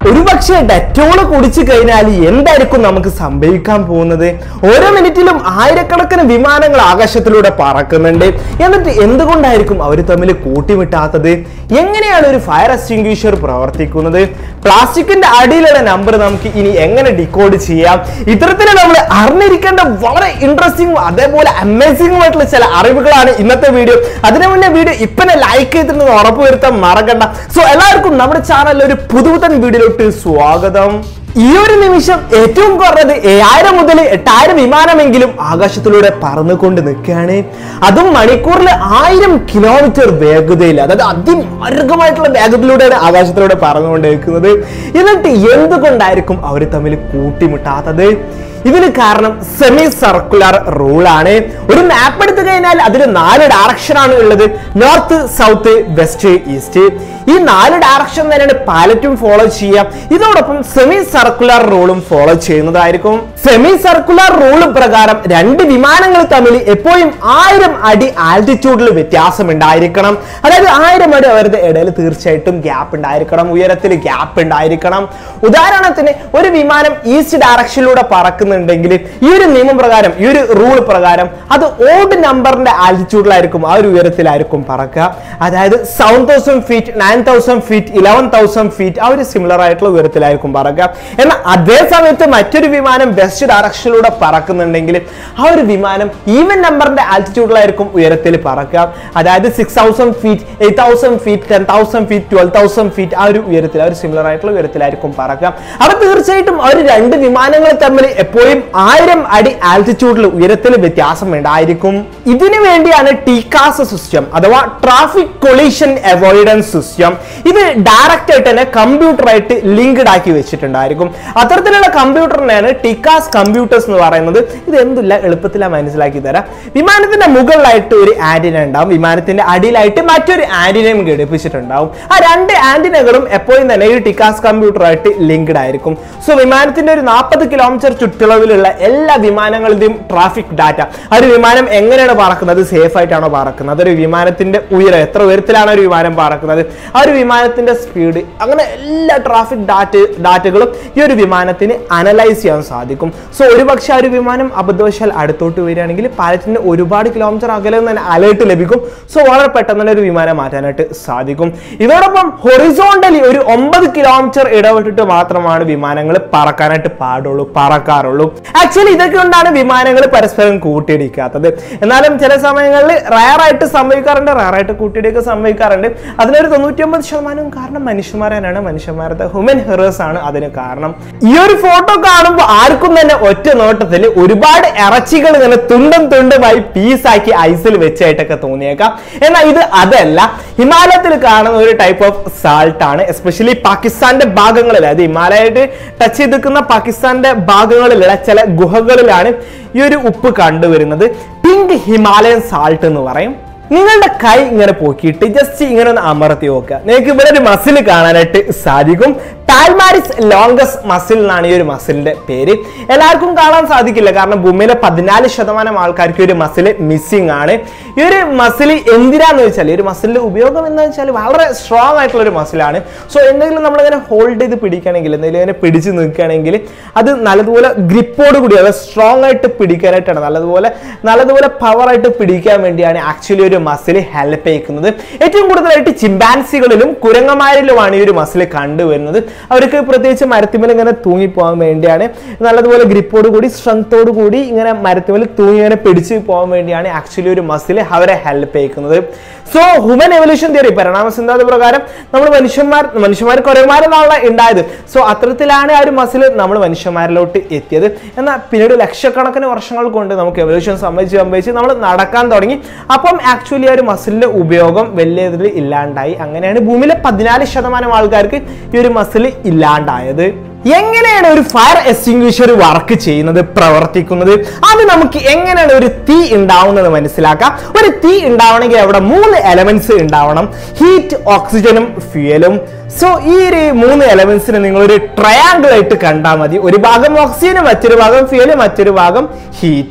ഒരുപക്ഷെ ഡെറ്റോള് കുടിച്ചു കഴിഞ്ഞാൽ എന്തായിരിക്കും നമുക്ക് സംഭവിക്കാൻ പോകുന്നത് ഓരോ മിനിറ്റിലും ആയിരക്കണക്കിന് വിമാനങ്ങൾ ആകാശത്തിലൂടെ പറക്കുന്നുണ്ട് എന്നിട്ട് എന്തുകൊണ്ടായിരിക്കും അവർ തമ്മിൽ കൂട്ടിമുട്ടാത്തത് എങ്ങനെയാണ് ഒരു ഫയർ എക്സ്റ്റിംഗ്വിഷർ പ്രവർത്തിക്കുന്നത് പ്ലാസ്റ്റിക്കിന്റെ അടിയിലുള്ള നമ്പർ നമുക്ക് ഇനി എങ്ങനെ ഡിക്കോഡ് ചെയ്യാം ഇത്തരത്തിൽ നമ്മൾ അറിഞ്ഞിരിക്കേണ്ട വളരെ ഇൻട്രസ്റ്റിംഗും അതേപോലെ അമേസിംഗും ആയിട്ടുള്ള ചില അറിവുകളാണ് ഇന്നത്തെ വീഡിയോ അതിനു മുന്നേ വീഡിയോ ഇപ്പനെ ലൈക്ക് ചെയ്തിട്ടുണ്ടെന്ന് ഉറപ്പുവരുത്താൻ മറക്കണ്ട സോ എല്ലാവർക്കും നമ്മുടെ ചാനലിൽ ഒരു പുതുപുത്തൻ വീഡിയോയിലോട്ട് സ്വാഗതം ഈ ഒരു നിമിഷം ഏറ്റവും കുറഞ്ഞത് ഏഴായിരം മുതൽ എട്ടായിരം വിമാനമെങ്കിലും ആകാശത്തിലൂടെ പറന്നുകൊണ്ട് നിൽക്കുകയാണ് അതും മണിക്കൂറിൽ ആയിരം കിലോമീറ്റർ വേഗതയിൽ അതായത് അതിമാർഗമായിട്ടുള്ള വേഗത്തിലൂടെയാണ് ആകാശത്തിലൂടെ പറന്നുകൊണ്ട് നിൽക്കുന്നത് എന്നിട്ട് എന്തുകൊണ്ടായിരിക്കും അവർ തമ്മിൽ കൂട്ടിമുട്ടാത്തത് ഇതിന് കാരണം സെമി സർക്കുലർ റൂളാണ് ഒരു മാപ്പ് എടുത്തു കഴിഞ്ഞാൽ അതിൽ നാല് ഡയറക്ഷൻ ആണ് ഉള്ളത് നോർത്ത് സൗത്ത് വെസ്റ്റ് ഈസ്റ്റ് ഈ നാല് ഡയറക്ഷൻ തന്നെയാണ് പാലറ്റും ഫോളോ ചെയ്യാം ഇതോടൊപ്പം സെമി സർക്കുലർ റൂളും ഫോളോ ചെയ്യുന്നതായിരിക്കും സെമി സർക്കുലർ റൂൾ പ്രകാരം രണ്ട് വിമാനങ്ങൾ തമ്മിൽ എപ്പോഴും ആയിരം അടി ആൾട്ടിറ്റ്യൂഡിൽ വ്യത്യാസം ഉണ്ടായിരിക്കണം അതായത് ആയിരം അടി അവരുടെ ഇടയിൽ തീർച്ചയായിട്ടും ഗ്യാപ്പ് ഉണ്ടായിരിക്കണം ഉയരത്തിൽ ഗ്യാപ്പ് ഉണ്ടായിരിക്കണം ഉദാഹരണത്തിന് ഒരു വിമാനം ഈസ്റ്റ് ഡയറക്ഷനിലൂടെ പറക്കുന്നുണ്ടെങ്കിൽ ഈ ഒരു നിയമം പ്രകാരം ഈ ഒരു റൂൾ പ്രകാരം അത് ഓഡ് നമ്പറിന്റെ ആൾട്ടിറ്റ്യൂഡിലായിരിക്കും ആ ഒരു ഉയരത്തിലായിരിക്കും പറക്കുക അതായത് seven thousand feet nine thousand feet eleven thousand feet ആ ഒരു സിമിലർ ആയിട്ടുള്ള ഉയരത്തിലായിരിക്കും പറക്കുക എന്നാൽ അതേ സമയത്ത് മറ്റൊരു വിമാനം വെസ്റ്റ് ഡയറക്ഷനിലൂടെ പറക്കുന്നുണ്ടെങ്കിൽ ആ ഒരു വിമാനം ഈവൻ നമ്പറിന്റെ ആൾട്ടിറ്റ്യൂഡിലായിരിക്കും ഉയരത്തിൽ പറക്കുക അതായത് six thousand feet eight thousand feet ten thousand feet twelve thousand feet ആ ഒരു ഉയരത്തിൽ ആ ഒരു സിമിലർ ആയിട്ടുള്ള ഉയരത്തിലായിരിക്കും പറക്കുക അപ്പൊ തീർച്ചയായിട്ടും ആ ഒരു രണ്ട് വിമാനങ്ങൾ തമ്മിൽ എപ്പോഴും ആയിരം അടി ആൾട്ടിറ്റ്യൂഡിൽ ഉയരത്തിൽ വ്യത്യാസം ഉണ്ടായിരിക്കും ഇതിനു വേണ്ടിയാണ് ടീകാസ് സിസ്റ്റം അഥവാ ട്രാഫിക് കൊളീഷൻ അവോയ്ഡൻസ് സിസ്റ്റം ഇത് ഡയറക്റ്റ് ആയിട്ട് തന്നെ കമ്പ്യൂട്ടറായിട്ട് ലിങ്ക്ഡ് ആക്കി വെച്ചിട്ടുണ്ടായിരിക്കും അത്തരത്തിലുള്ള കമ്പ്യൂട്ടറിനെയാണ് ടിക്കാസ് കമ്പ്യൂട്ടേഴ്സ് എന്ന് പറയുന്നത് ഇത് എന്തില്ല എളുപ്പത്തിൽ മനസ്സിലാക്കി തരാം വിമാനത്തിന്റെ മുകളിലായിട്ട് ഒരു ആന്റിന ഉണ്ടാവും വിമാനത്തിന്റെ അടിയിലായിട്ട് മറ്റൊരു ആന്റിനയും ഘടിപ്പിച്ചിട്ടുണ്ടാവും ആ രണ്ട് ആന്റിനകളും എപ്പോഴും തന്നെ ഈ ടിക്കാസ് കമ്പ്യൂട്ടറായിട്ട് ലിങ്ക്ഡ് ആയിരിക്കും സോ വിമാനത്തിന്റെ ഒരു നാൽപ്പത് കിലോമീറ്റർ ചുറ്റളവിലുള്ള എല്ലാ വിമാനങ്ങളുടെയും ട്രാഫിക് ഡാറ്റ ആ ഒരു വിമാനം എങ്ങനെയാണ് പറക്കുന്നത് സേഫ് ആയിട്ടാണോ പറക്കുന്നത് ഒരു വിമാനത്തിന്റെ ഉയരം എത്ര ഉയരത്തിലാണ് ഒരു വിമാനം പറക്കുന്നത് ആ ഒരു വിമാനത്തിന്റെ സ്പീഡ് അങ്ങനെ എല്ലാ ട്രാഫിക് ഡാറ്റ ഡാറ്റകളും ഈ ഒരു വിമാനത്തിന് അനലൈസ് ചെയ്യാൻ സാധിക്കും സോ ഒരു പക്ഷേ ആ ഒരു വിമാനം അബദ്ധവശാൽ അടുത്തോട്ട് വരികയാണെങ്കിൽ പാലറ്റിന് ഒരുപാട് കിലോമീറ്റർ അകലെ നിന്ന് തന്നെ അലേർട്ട് ലഭിക്കും സോ വളരെ പെട്ടെന്ന് തന്നെ ഒരു വിമാനം മാറ്റാനായിട്ട് സാധിക്കും ഇതോടൊപ്പം ഹൊറിസോണ്ടലി ഒരു ഒമ്പത് കിലോമീറ്റർ ഇടവിട്ടിട്ട് മാത്രമാണ് വിമാനങ്ങൾ പറക്കാനായിട്ട് പാടുള്ളൂ പറക്കാറുള്ളൂ ആക്ച്വലി ഇതൊക്കെ കൊണ്ടാണ് വിമാനങ്ങൾ പരസ്പരം കൂട്ടിയിടിക്കാത്തത് എന്നാലും ചില സമയങ്ങളിൽ റയറായിട്ട് സംഭവിക്കാറുണ്ട് റയറായിട്ട് കൂട്ടിയിടിയൊക്കെ സംഭവിക്കാറുണ്ട് അതിനൊരു തൊണ്ണൂറ്റിയൊമ്പത് ശതമാനവും കാരണം മനുഷ്യന്മാർ തന്നെയാണ് മനുഷ്യന്മാരുടെ ഹ്യൂമൻ ഹെറേഴ്സ് ആണ് അതിന് കാരണം ഈ ഒരു ഫോട്ടോ കാണുമ്പോൾ ആർക്കും തന്നെ ഒറ്റ നോട്ടത്തിൽ ഒരുപാട് ഇറച്ചികൾ ഇങ്ങനെ തുണ്ടും തുണ്ടുമായി പീസാക്കി ഐസിൽ വെച്ചായിട്ടൊക്കെ തോന്നിയേക്കാം എന്നാൽ ഇത് അതല്ല ഹിമാലയത്തിൽ കാണുന്ന ഒരു ടൈപ്പ് ഓഫ് സാൾട്ട് ആണ് എസ്പെഷ്യലി പാകിസ്ഥാന്റെ ഭാഗങ്ങളിൽ അതായത് ഹിമാലയായിട്ട് ടച്ച് ചെയ്ത് നിൽക്കുന്ന പാകിസ്ഥാന്റെ ഭാഗങ്ങളിലുള്ള ചില ഗുഹകളിലാണ് ഈ ഒരു ഉപ്പ് കണ്ടുവരുന്നത് പിങ്ക് ഹിമാലയൻ സാൾട്ട് എന്ന് പറയും നിങ്ങളുടെ കൈ ഇങ്ങനെ പൊക്കിയിട്ട് ജസ്റ്റ് ഇങ്ങനെ ഒന്ന് അമർത്തി നോക്കുക നിങ്ങൾക്ക് ഇവിടെ ഒരു മസിൽ കാണാനായിട്ട് സാധിക്കും പാൽമാരിസ് ലോങ്കസ് മസിൽ എന്നാണ് ഈ ഒരു മസിലിന്റെ പേര് എല്ലാവർക്കും കാണാൻ സാധിക്കില്ല കാരണം ഭൂമിയിലെ പതിനാല് ശതമാനം ആൾക്കാർക്ക് ഈ ഒരു മസിൽ മിസ്സിംഗ് ആണ് ഈ ഒരു മസിൽ എന്തിനാന്ന് വെച്ചാൽ ഈ ഒരു മസിലിന്റെ ഉപയോഗം എന്ന് വെച്ചാൽ വളരെ സ്ട്രോങ് ആയിട്ടുള്ള ഒരു മസിലാണ് സോ എന്തെങ്കിലും നമ്മളിങ്ങനെ ഹോൾഡ് ചെയ്ത് പിടിക്കണമെങ്കിൽ എന്തെങ്കിലും ഇങ്ങനെ പിടിച്ച് നിൽക്കുകയാണെങ്കിൽ അത് നല്ലതുപോലെ ഗ്രിപ്പോട് കൂടി അതായത് സ്ട്രോങ് ആയിട്ട് പിടിക്കാനായിട്ടാണ് നല്ലതുപോലെ നല്ലതുപോലെ പവർ ആയിട്ട് പിടിക്കാൻ വേണ്ടിയാണ് ആക്ച്വലി ഒരു മസിൽ ഹെൽപ്പ് ചെയ്യിക്കുന്നത് ഏറ്റവും കൂടുതലായിട്ട് ചിമ്പാൻസികളിലും കുരങ്ങന്മാരിലുമാണ് ഈ ഒരു മസിൽ കണ്ടുവരുന്നത് അവർക്ക് പ്രത്യേകിച്ച് മരത്തിമേൽ ഇങ്ങനെ തൂങ്ങിപ്പോകാൻ വേണ്ടിയാണ് നല്ലതുപോലെ ഗ്രിപ്പോട് കൂടി സ്ട്രെങ്തോട് കൂടി ഇങ്ങനെ മരത്തിമേൽ തൂങ്ങി ഇങ്ങനെ പിടിച്ച് പോകാൻ വേണ്ടിയാണ് ആക്ച്വലി ഒരു മസിൽ അവരെ ഹെൽപ്പ് ചെയ്യിക്കുന്നത് സോ ഹ്യൂമൻ എവല്യൂഷൻ തിയറി പരിണാമ സിദ്ധാന്ത പ്രകാരം നമ്മൾ മനുഷ്യന്മാർ മനുഷ്യന്മാർ കുരങ്ങന്മാരെന്നാണല്ലോ ഉണ്ടായത് സോ അത്തരത്തിലാണ് ആ ഒരു മസിൽ നമ്മൾ മനുഷ്യന്മാരിലോട്ട് എത്തിയത് എന്നാൽ പിന്നീട് ലക്ഷക്കണക്കിന് വർഷങ്ങൾ കൊണ്ട് നമുക്ക് എവല്യൂഷൻ സംഭവിച്ച് സംഭവിച്ച് നമ്മൾ നടക്കാൻ തുടങ്ങി അപ്പം ആക്ച്വലി ആ ഒരു മസിലിന്റെ ഉപയോഗം വലിയ ഇതിൽ ഇല്ലാണ്ടായി അങ്ങനെയാണ് ഭൂമിയിലെ പതിനാല് ശതമാനം ആൾക്കാർക്ക് ഈ ഒരു മസിൽ ഇല്ലാണ്ടായത് എങ്ങനെയാണ് ഒരു ഫയർ എക്സ്റ്റിംഗ്വിഷർ വർക്ക് ചെയ്യുന്നത് പ്രവർത്തിക്കുന്നത് അത് നമുക്ക് എങ്ങനെയാണ് ഒരു തീ ഉണ്ടാവുന്നത് മനസ്സിലാക്കാം ഒരു തീ ഉണ്ടാവണമെങ്കിൽ അവിടെ മൂന്ന് എലമെന്റ്സ് ഉണ്ടാവണം ഹീറ്റ് ഓക്സിജനും ഫ്യൂയലും സോ ഈ ഒരു മൂന്ന് എലമെന്റ്സിനെ നിങ്ങൾ ഒരു ട്രയാങ്കിൾ ആയിട്ട് കണ്ടാൽ മതി ഒരു ഭാഗം ഓക്സിജൻ മറ്റൊരു ഭാഗം ഫ്യൂയൽ മറ്റൊരു ഭാഗം ഹീറ്റ്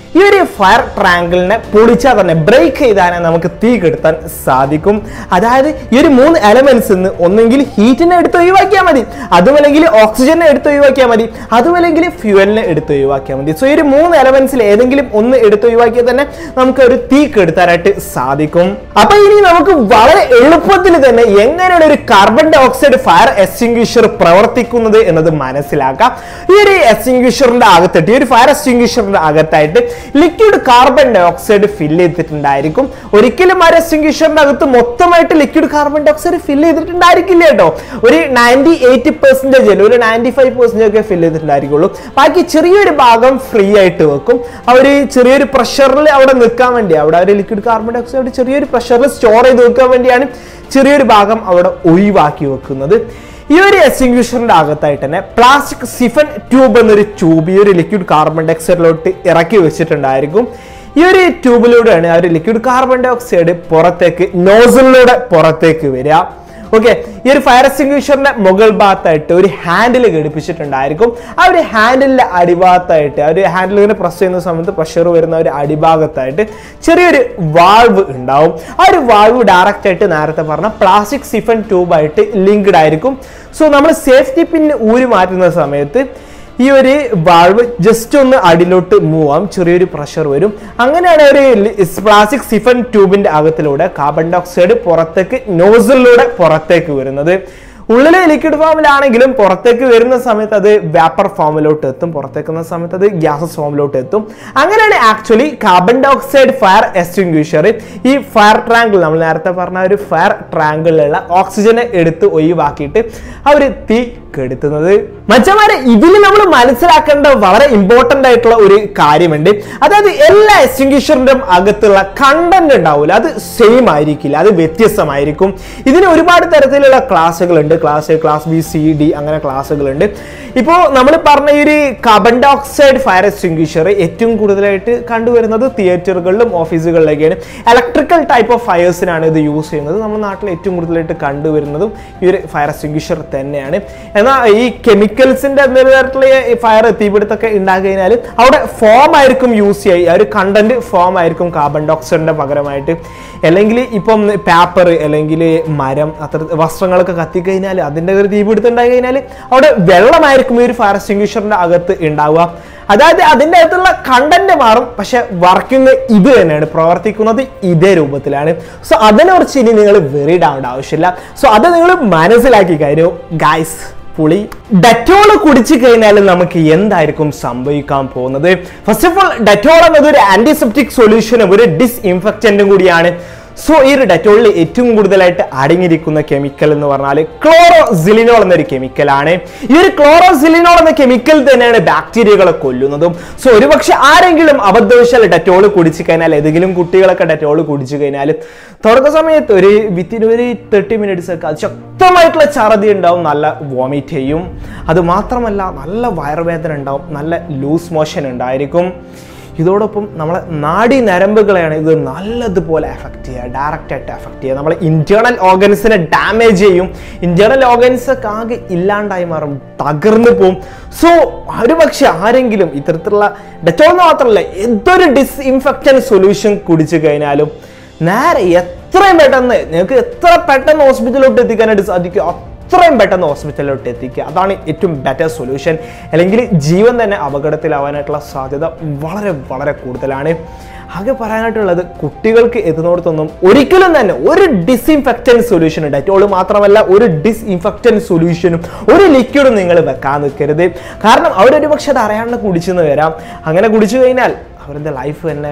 ഈ ഒരു ഫയർ ട്രാങ്കിളിനെ പൊളിച്ചാൽ തന്നെ ബ്രേക്ക് ചെയ്താൽ നമുക്ക് തീ കെടുത്താൻ സാധിക്കും അതായത് ഈ ഒരു മൂന്ന് എലമെന്റ്സ് നിന്ന് ഒന്നെങ്കിൽ ഹീറ്റിനെ എടുത്ത് ഒഴിവാക്കിയാൽ മതി അതുമല്ലെങ്കിൽ ഓക്സിജനെ എടുത്ത് ഒഴിവാക്കിയാൽ മതി അതുമല്ലെങ്കിൽ ഫ്യൂവലിനെ എടുത്ത് ഒഴിവാക്കിയാൽ മതി സോ ഈ ഒരു മൂന്ന് എലമെന്റ്സിൽ ഏതെങ്കിലും ഒന്ന് എടുത്ത് ഒഴിവാക്കിയാൽ തന്നെ നമുക്ക് ഒരു തീ കെടുത്താനായിട്ട് സാധിക്കും അപ്പൊ ഇനി നമുക്ക് വളരെ എളുപ്പത്തിൽ തന്നെ എങ്ങനെയാണ് ഒരു carbon dioxide fire extinguisher പ്രവർത്തിക്കുന്നത് എന്നത് മനസ്സിലാക്കാം ഈ ഒരു എക്സ്റ്റിംഗ്വിഷറിന്റെ അകത്തിട്ട് ഈ ഒരു ഫയർ എക്സ്റ്റിംഗ്വിഷറിന്റെ അകത്തായിട്ട് liquid carbon dioxide fill ചെയ്തിട്ടുണ്ടായിരിക്കും ഒരിക്കലും ആ എക്സ്റ്റിംഗ്വിഷറിന്റെ അകത്ത് മൊത്തമായിട്ട് liquid carbon dioxide fill ചെയ്തിട്ടുണ്ടായിരിക്കില്ല കേട്ടോ ഒരു നയൻറ്റി എയ്റ്റി പെർസെന്റേജ് അല്ല ഒരു നയൻറ്റി ഫൈവ് പെർസെന്റേജ് ഒക്കെ ഫില്ല് ചെയ്തിട്ടുണ്ടായിരിക്കുള്ളൂ ബാക്കി ചെറിയൊരു ഭാഗം ഫ്രീ ആയിട്ട് വെക്കും അവർ ചെറിയൊരു പ്രഷറിൽ അവിടെ നിൽക്കാൻ വേണ്ടി അവിടെ ഒരു ലിക്വിഡ് കാർബൺ ഡൈ ഓക്സൈഡ് ചെറിയൊരു പ്രഷറിൽ സ്റ്റോർ ചെയ്ത് വെക്കാൻ വേണ്ടിയാണ് ചെറിയൊരു ഭാഗം അവിടെ ഒഴിവാക്കി വെക്കുന്നത് ഈ ഒരു എക്സ്റ്റിംഗ്വിഷറിന്റെ അകത്തായിട്ട് തന്നെ പ്ലാസ്റ്റിക് സിഫൻ ട്യൂബ് എന്നൊരു ട്യൂബ് ഈ ഒരു ലിക്വിഡ് കാർബൺ ഡൈ ഓക്സൈഡിലോട്ട് ഇറക്കി വെച്ചിട്ടുണ്ടായിരിക്കും ഈ ഒരു ട്യൂബിലൂടെയാണ് ആ ഒരു ലിക്വിഡ് കാർബൺ ഡൈ ഓക്സൈഡ് പുറത്തേക്ക് നോസിലൂടെ പുറത്തേക്ക് വരിക ഓക്കെ ഈ ഒരു ഫയർ എക്സ്റ്റിംഗ്വിഷറിന്റെ മുകൾ ഭാഗത്തായിട്ട് ഒരു ഹാൻഡിൽ ഘടിപ്പിച്ചിട്ടുണ്ടായിരിക്കും ആ ഒരു ഹാൻഡിലിന്റെ അടിഭാഗത്തായിട്ട് ആ ഒരു ഹാൻഡിൽ ഇങ്ങനെ പ്രസ് ചെയ്യുന്ന സമയത്ത് പ്രഷർ വരുന്ന ഒരു അടിഭാഗത്തായിട്ട് ചെറിയൊരു വാൾവ് ഉണ്ടാവും ആ ഒരു വാൾവ് ഡയറക്റ്റ് ആയിട്ട് നേരത്തെ പറഞ്ഞ പ്ലാസ്റ്റിക് സിഫൻ ട്യൂബായിട്ട് ലിങ്ക്ഡ് ആയിരിക്കും സോ നമ്മൾ സേഫ്റ്റി പിൻ ഊരി മാറ്റുന്ന സമയത്ത് ഈ ഒരു വാൾവ് ജസ്റ്റ് ഒന്ന് അടിയിലോട്ട് മൂവ് ആവും ചെറിയൊരു പ്രഷർ വരും അങ്ങനെയാണ് ഒരു പ്ലാസ്റ്റിക് സിഫൻ ട്യൂബിന്റെ അകത്തിലൂടെ കാർബൺ ഡൈ ഓക്സൈഡ് പുറത്തേക്ക് നോസിലൂടെ പുറത്തേക്ക് വരുന്നത് ഉള്ളിലെ ലിക്വിഡ് ഫോമിലാണെങ്കിലും പുറത്തേക്ക് വരുന്ന സമയത്ത് അത് വേപ്പർ ഫോമിലോട്ട് എത്തും പുറത്തേക്ക് വന്ന സമയത്ത് അത് ഗ്യാസസ് ഫോമിലോട്ട് എത്തും അങ്ങനെയാണ് actually carbon dioxide fire extinguisher ഈ ഫയർ ട്രാങ്കിൾ നമ്മൾ നേരത്തെ പറഞ്ഞ ഒരു ഫയർ ട്രാങ്കിളിലുള്ള ഓക്സിജനെ എടുത്ത് ഒഴിവാക്കിയിട്ട് ആ ഒരു തീ കെടുത്തുന്നത് മച്ചമാരെ ഇതിൽ നമ്മൾ മനസ്സിലാക്കേണ്ട വളരെ ഇമ്പോർട്ടന്റ് ആയിട്ടുള്ള ഒരു കാര്യമുണ്ട് അതായത് എല്ലാ എക്സ്റ്റിംഗ്വിഷറിന്റെയും അകത്തുള്ള കണ്ടന്റ് ഉണ്ടാവില്ല അത് സെയിം ആയിരിക്കില്ല അത് വ്യത്യസ്തമായിരിക്കും ഇതിന് ഒരുപാട് തരത്തിലുള്ള ക്ലാസ്സുകളുണ്ട് class class B C D അങ്ങനെ ക്ലാസ്സുകളുണ്ട് ഇപ്പോൾ നമ്മൾ പറഞ്ഞ ഈ ഒരു carbon dioxide fire extinguisher ഏറ്റവും കൂടുതലായിട്ട് കണ്ടുവരുന്നത് തിയേറ്ററുകളിലും ഓഫീസുകളിലൊക്കെയാണ് ഇലക്ട്രിക്കൽ ടൈപ്പ് ഓഫ് ഫയേഴ്സിനാണ് ഇത് യൂസ് ചെയ്യുന്നത് നമ്മുടെ നാട്ടിൽ ഏറ്റവും കൂടുതലായിട്ട് കണ്ടുവരുന്നതും ഈ ഒരു ഫയർ എക്സ്റ്റിംഗ്വിഷർ തന്നെയാണ് എന്നാൽ ഈ കെമിക്കൽസിന്റെ എന്തെങ്കിലും തരത്തിലുള്ള ഈ ഫയർ തീപിടുത്തൊക്കെ ഉണ്ടാക്കി കഴിഞ്ഞാൽ അവിടെ ഫോം ആയിരിക്കും യൂസ് ചെയ്യുക ആ ഒരു കണ്ടന്റ് ഫോം ആയിരിക്കും കാർബൺ ഡൈ ഓക്സൈഡിന്റെ പകരമായിട്ട് അല്ലെങ്കിൽ ഇപ്പം പേപ്പർ അല്ലെങ്കിൽ മരം അത്ര വസ്ത്രങ്ങളൊക്കെ കത്തിക്കഴിഞ്ഞാൽ അതിൻ്റെ ഒരു തീപിടുത്തം ഉണ്ടായി കഴിഞ്ഞാൽ അവിടെ വെള്ളമായിരിക്കും ഈ ഒരു ഫയർ എക്സ്റ്റിംഗ്വിഷറിന്റെ അകത്ത് ഉണ്ടാവുക അതായത് അതിൻ്റെ അകത്തുള്ള കണ്ടന്റ് മാറും പക്ഷെ വർക്കിംഗ് ഇത് തന്നെയാണ് പ്രവർത്തിക്കുന്നത് ഇതേ രൂപത്തിലാണ് സോ അതിനെക്കുറിച്ച് ഇനി നിങ്ങൾ വെറിഡ് ആവേണ്ട ആവശ്യമില്ല സോ അത് നിങ്ങൾ മനസ്സിലാക്കി കഴിഞ്ഞു ഗൈസ് പുളി ഡെറ്റോൾ കുടിച്ചു കഴിഞ്ഞാൽ നമുക്ക് എന്തായിരിക്കും സംഭവിക്കാൻ പോകുന്നത് ഫസ്റ്റ് ഓഫ് ഓൾ ഡെറ്റോൾ എന്നത് ഒരു ആന്റിസെപ്റ്റിക് സൊല്യൂഷനും ഒരു ഡിസ്ഇൻഫെക്റ്റന്റും കൂടിയാണ് സോ ഈ ഒരു ഡെറ്റോളിൽ ഏറ്റവും കൂടുതലായിട്ട് അടങ്ങിയിരിക്കുന്ന കെമിക്കൽ എന്ന് പറഞ്ഞാൽ ക്ലോറോസിലിനോൾ എന്നൊരു കെമിക്കലാണ് ഈ ഒരു ക്ലോറോസിലിനോൾ എന്ന കെമിക്കൽ തന്നെയാണ് ബാക്ടീരിയകളെ കൊല്ലുന്നതും സോ ഒരുപക്ഷെ ആരെങ്കിലും അബദ്ധവശാൽ ഡെറ്റോൾ കുടിച്ചു കഴിഞ്ഞാൽ ഏതെങ്കിലും കുട്ടികളൊക്കെ ഡെറ്റോൾ കുടിച്ചു കഴിഞ്ഞാൽ തുടക്ക സമയത്ത് ഒരു വിത്തിൻ ഒരു തേർട്ടി മിനിറ്റ്സ് ഒക്കെ അത് ശക്തമായിട്ടുള്ള ഛർദി ഉണ്ടാവും നല്ല വോമിറ്റ് ചെയ്യും അത് മാത്രമല്ല നല്ല വയറുവേദന ഉണ്ടാവും നല്ല ലൂസ് മോഷൻ ഉണ്ടായിരിക്കും ഇതോടൊപ്പം നമ്മളെ നാഡി നരമ്പുകളെയാണ് ഇത് നല്ലതുപോലെ എഫക്റ്റ് ചെയ്യുക ഡയറക്റ്റ് ആയിട്ട് എഫക്റ്റ് ചെയ്യുക നമ്മളെ ഇന്റേണൽ ഓർഗൻസിനെ ഡാമേജ് ചെയ്യും ഇന്റേണൽ ഓർഗൻസ് ഒക്കെ ആകെ ഇല്ലാണ്ടായി മാറും തകർന്നു പോവും സോ ഒരുപക്ഷെ ആരെങ്കിലും ഇത്തരത്തിലുള്ള ഡെറ്റോൾ മാത്രമല്ല എന്തൊരു ഡിസ്ഇൻഫെക്ഷൻ സൊല്യൂഷൻ കുടിച്ചു കഴിഞ്ഞാലും നേരെ എത്രയും പെട്ടെന്ന് നിങ്ങൾക്ക് എത്ര പെട്ടെന്ന് ഹോസ്പിറ്റലിലോട്ട് എത്തിക്കാനായിട്ട് സാധിക്കും അത്രയും പെട്ടെന്ന് ഹോസ്പിറ്റലിലോട്ട് എത്തിക്കുക അതാണ് ഏറ്റവും ബെറ്റർ സൊല്യൂഷൻ അല്ലെങ്കിൽ ജീവൻ തന്നെ അപകടത്തിലാവാനായിട്ടുള്ള സാധ്യത വളരെ വളരെ കൂടുതലാണ് ആകെ പറയാനായിട്ടുള്ളത് കുട്ടികൾക്ക് എത്തുന്നിടത്തൊന്നും ഒരിക്കലും തന്നെ ഒരു ഡിസ്ഇൻഫെക്റ്റൻ സൊല്യൂഷൻ ഡെറ്റോൾ മാത്രമല്ല ഒരു ഡിസ്ഇൻഫെക്റ്റൻ സൊല്യൂഷനും ഒരു ലിക്വിഡും നിങ്ങൾ വെക്കാൻ നിൽക്കരുത് കാരണം അവരൊരു പക്ഷെ അത് അറിയാണ്ട് കുടിച്ചെന്ന് വരാം അങ്ങനെ കുടിച്ചു കഴിഞ്ഞാൽ അവരുടെ ലൈഫ് തന്നെ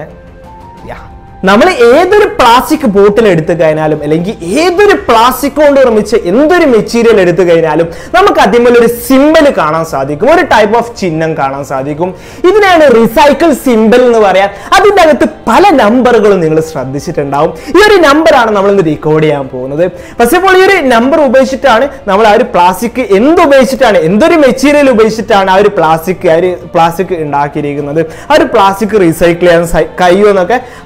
യാ നമ്മൾ ഏതൊരു പ്ലാസ്റ്റിക് ബോട്ടിൽ എടുത്തു കഴിഞ്ഞാലും അല്ലെങ്കിൽ ഏതൊരു പ്ലാസ്റ്റിക് കൊണ്ട് നിർമ്മിച്ച എന്തൊരു മെറ്റീരിയൽ എടുത്തു കഴിഞ്ഞാലും നമുക്ക് അതിന്മേൽ ഒരു സിമ്പൽ കാണാൻ സാധിക്കും ഒരു ടൈപ്പ് ഓഫ് ചിഹ്നം കാണാൻ സാധിക്കും ഇതിനാണ് റിസൈക്കിൾ സിമ്പൽ എന്ന് പറയാൻ അതിൻ്റെ അകത്ത് പല നമ്പറുകളും നിങ്ങൾ ശ്രദ്ധിച്ചിട്ടുണ്ടാവും ഈ ഒരു നമ്പറാണ് നമ്മൾ ഇന്ന് റെക്കോർഡ് ചെയ്യാൻ പോകുന്നത് ഫസ്റ്റ് ഓഫ് ഓൾ ഈ ഒരു നമ്പർ ഉപയോഗിച്ചിട്ടാണ് നമ്മൾ ആ ഒരു പ്ലാസ്റ്റിക് എന്ത് ഉപയോഗിച്ചിട്ടാണ് എന്തൊരു മെറ്റീരിയൽ ഉപയോഗിച്ചിട്ടാണ് ആ ഒരു പ്ലാസ്റ്റിക് ആ ഒരു പ്ലാസ്റ്റിക് ഉണ്ടാക്കിയിരിക്കുന്നത് ആ ഒരു പ്ലാസ്റ്റിക് റീസൈക്കിൾ ചെയ്യാൻ സ- കഴിയുമെന്നൊക്കെ ആ ഒരു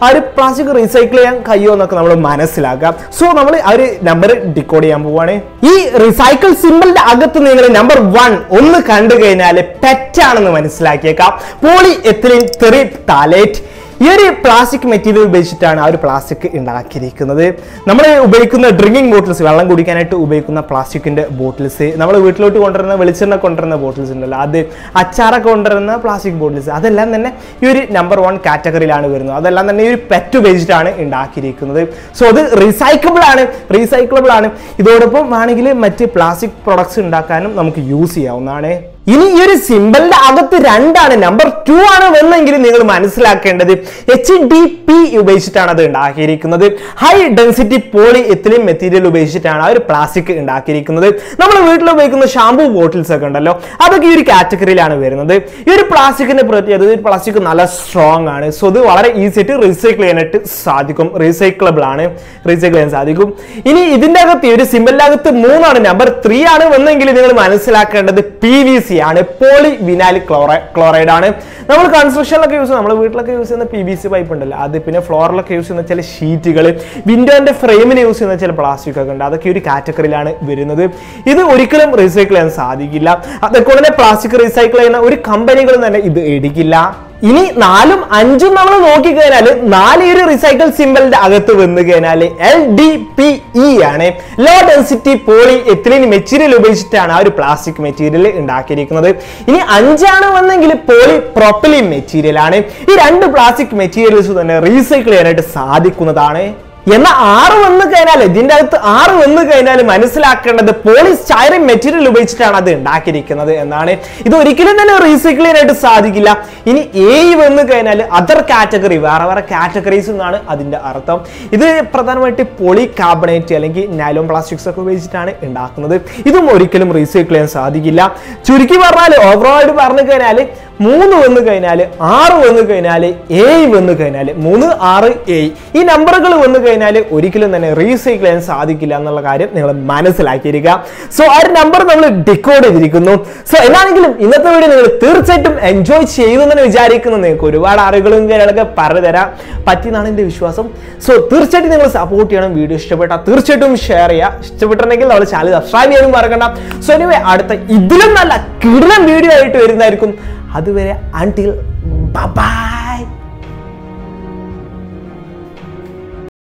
പ്ലാസ്റ്റിക് റീസൈക്കിൾ ചെയ്യാൻ കഴിയുമോ എന്നൊക്കെ നമ്മൾ മനസ്സിലാക്കാം സോ നമ്മൾ ആ ഒരു നമ്പർ ഡിക്കോഡ് ചെയ്യാൻ പോവാണ് ഈ റീസൈക്കിൾ സിമ്പിളിന്റെ അകത്ത് നിങ്ങൾ നമ്പർ വൺ ഒന്ന് കണ്ടു കഴിഞ്ഞാൽ പെറ്റാണെന്ന് മനസ്സിലാക്കിയേക്കാം പോളി എത്തിലിൻ തെറി താലേറ്റ് ഈ ഒരു പ്ലാസ്റ്റിക് മെറ്റീരിയൽ ഉപയോഗിച്ചിട്ടാണ് ആ ഒരു പ്ലാസ്റ്റിക് ഉണ്ടാക്കിയിരിക്കുന്നത് നമ്മൾ ഉപയോഗിക്കുന്ന ഡ്രിങ്കിങ് ബോട്ടിൽസ് വെള്ളം കുടിക്കാനായിട്ട് ഉപയോഗിക്കുന്ന പ്ലാസ്റ്റിക്കിന്റെ ബോട്ടിൽസ് നമ്മൾ വീട്ടിലോട്ട് കൊണ്ടുവരുന്ന വെളിച്ചെണ്ണ കൊണ്ടുവരുന്ന ബോട്ടിൽസ് ഉണ്ടല്ലോ അത് അച്ചാറൊക്കെ കൊണ്ടുവരുന്ന പ്ലാസ്റ്റിക് ബോട്ടിൽസ് അതെല്ലാം തന്നെ ഈ ഒരു നമ്പർ വൺ കാറ്റഗറിയിലാണ് വരുന്നത് അതെല്ലാം തന്നെ ഈ ഒരു പെറ്റ് ഉപയോഗിച്ചിട്ടാണ് ഉണ്ടാക്കിയിരിക്കുന്നത് സോ അത് റീസൈക്കിൾ ആണ് റീസൈക്കിളബിൾ ആണ് ഇതോടൊപ്പം വേണമെങ്കിൽ മറ്റ് പ്ലാസ്റ്റിക് പ്രൊഡക്ട്സ് ഉണ്ടാക്കാനും നമുക്ക് യൂസ് ചെയ്യാവുന്നതാണ് ഇനി ഈ ഒരു സിമ്പിളിന്റെ അകത്ത് രണ്ടാണ് നമ്പർ ടു ആണ് വന്നെങ്കിൽ നിങ്ങൾ മനസ്സിലാക്കേണ്ടത് എച്ച് ഡി പി ഉപയോഗിച്ചിട്ടാണ് അത് ഉണ്ടാക്കിയിരിക്കുന്നത് high density polyethylene material ഉപയോഗിച്ചിട്ടാണ് ആ ഒരു പ്ലാസ്റ്റിക് ഉണ്ടാക്കിയിരിക്കുന്നത് നമ്മൾ വീട്ടിൽ ഉപയോഗിക്കുന്ന ഷാമ്പൂ ബോട്ടിൽസ് ഒക്കെ ഉണ്ടല്ലോ അതൊക്കെ ഈ ഒരു കാറ്റഗറിയിലാണ് വരുന്നത് ഈ ഒരു പ്ലാസ്റ്റിക്കിന്റെ പ്രത്യേകത ഈ ഒരു പ്ലാസ്റ്റിക് നല്ല സ്ട്രോങ് ആണ് സോ ഇത് വളരെ ഈസി ആയിട്ട് റീസൈക്കിൾ ചെയ്യാനായിട്ട് സാധിക്കും റീസൈക്കിളബിൾ ആണ് റീസൈക്കിൾ ചെയ്യാൻ സാധിക്കും ഇനി ഇതിന്റെ അകത്ത് ഈ ഒരു സിമ്പിളിന്റെ അകത്ത് മൂന്നാണ് നമ്പർ ത്രീ ആണ് വന്നെങ്കിൽ നിങ്ങൾ മനസ്സിലാക്കേണ്ടത് പി വി സി ആണ് പോളി വിനാലി ക്ലോറൈ ക്ലോറൈഡ് ആണ് നമ്മൾ കൺസ്ട്രക്ഷനിലൊക്കെ യൂസ് നമ്മൾ വീട്ടിലൊക്കെ യൂസ് ചെയ്യുന്ന പി ബി സി പൈപ്പ് ഉണ്ടല്ലോ അത് പിന്നെ ഫ്ലോറിലൊക്കെ യൂസ് ചെയ്യുന്ന ചില ഷീറ്റുകൾ വിൻഡോന്റെ ഫ്രെയിമിന് യൂസ് ചെയ്യുന്ന ചില പ്ലാസ്റ്റിക് ഒക്കെ ഉണ്ട് അതൊക്കെ ഒരു കാറ്റഗറിയിലാണ് വരുന്നത് ഇത് ഒരിക്കലും റീസൈക്കിൾ ചെയ്യാൻ സാധിക്കില്ല അതൊക്കെ തന്നെ പ്ലാസ്റ്റിക് റീസൈക്കിൾ ചെയ്യുന്ന ഒരു കമ്പനികളും തന്നെ ഇത് എടുക്കില്ല ഇനി നാലും അഞ്ചും നമ്മൾ നോക്കിക്കഴിഞ്ഞാൽ നാല് ഒരു റീസൈക്കിൾ സിമ്പിളിന്റെ അകത്ത് വന്നു കഴിഞ്ഞാൽ എൽ ഡി പി ഇ ആണ് low density polyethylene material ഉപയോഗിച്ചിട്ടാണ് ആ ഒരു പ്ലാസ്റ്റിക് മെറ്റീരിയൽ ഉണ്ടാക്കിയിരിക്കുന്നത് ഇനി അഞ്ചാണ് വന്നെങ്കിൽ പോളി പ്രൊപ്പലിൻ മെറ്റീരിയൽ ആണ് ഈ രണ്ട് പ്ലാസ്റ്റിക് മെറ്റീരിയൽസ് തന്നെ റീസൈക്കിൾ ചെയ്യാനായിട്ട് സാധിക്കുന്നതാണ് എന്നാൽ ആറ് വന്നു കഴിഞ്ഞാൽ ഇതിന്റെ അകത്ത് ആറ് വന്നു കഴിഞ്ഞാൽ മനസ്സിലാക്കേണ്ടത് പോളിസ്റ്റൈറിൻ മെറ്റീരിയൽ ഉപയോഗിച്ചിട്ടാണ് അത് ഉണ്ടാക്കിയിരിക്കുന്നത് എന്നാണ് ഇത് ഒരിക്കലും തന്നെ റീസൈക്കിൾ ചെയ്യാനായിട്ട് സാധിക്കില്ല ഇനി എ വന്നു കഴിഞ്ഞാൽ അതർ കാറ്റഗറി വേറെ വേറെ കാറ്റഗറീസ് എന്നാണ് അതിന്റെ അർത്ഥം ഇത് പ്രധാനമായിട്ട് പോളി കാർബണേറ്റ് അല്ലെങ്കിൽ നൈലോൺ പ്ലാസ്റ്റിക്സ് ഒക്കെ ഉപയോഗിച്ചിട്ടാണ് ഉണ്ടാക്കുന്നത് ഇതും ഒരിക്കലും റീസൈക്കിൾ ചെയ്യാൻ സാധിക്കില്ല ചുരുക്കി പറഞ്ഞാൽ ഓവറോൾ ആയിട്ട് പറഞ്ഞു കഴിഞ്ഞാൽ മൂന്ന് വന്നു കഴിഞ്ഞാൽ ആറ് വന്നു കഴിഞ്ഞാൽ ഏഴ് വന്നു കഴിഞ്ഞാൽ മൂന്ന് ആറ് ഏഴ് ഈ നമ്പറുകൾ വന്നു കഴിഞ്ഞാൽ ഒരിക്കലും തന്നെ റീസൈക്കിൾ ചെയ്യാൻ സാധിക്കില്ല എന്നുള്ള കാര്യം നിങ്ങൾ മനസ്സിലാക്കിയിരിക്കുക സോ ആ ഒരു നമ്പർ നമ്മൾ ഡിക്കോഡ് ചെയ്തിരിക്കുന്നു സോ എന്നാണെങ്കിലും ഇന്നത്തെ വീഡിയോ നിങ്ങൾ തീർച്ചയായിട്ടും എൻജോയ് ചെയ്തു എന്ന് വിചാരിക്കുന്നു നിങ്ങൾക്ക് ഒരുപാട് അറിവുകളും കാര്യങ്ങളൊക്കെ പറഞ്ഞു തരാൻ പറ്റിയെന്നാണ് എൻ്റെ വിശ്വാസം സോ തീർച്ചയായിട്ടും നിങ്ങൾ സപ്പോർട്ട് ചെയ്യണം വീഡിയോ ഇഷ്ടപ്പെട്ടാൽ തീർച്ചയായിട്ടും ഷെയർ ചെയ്യുക ഇഷ്ടപ്പെട്ടിട്ടുണ്ടെങ്കിൽ നമ്മുടെ ചാനൽ സബ്സ്ക്രൈബ് ചെയ്യാനും മറക്കണ്ട സോ എനിവേ അടുത്ത ഇതിലും നല്ല കിടലൻ വീഡിയോ ആയിട്ട് വരുന്നതായിരിക്കും അതുവരെ അൺടിൽ ബൈ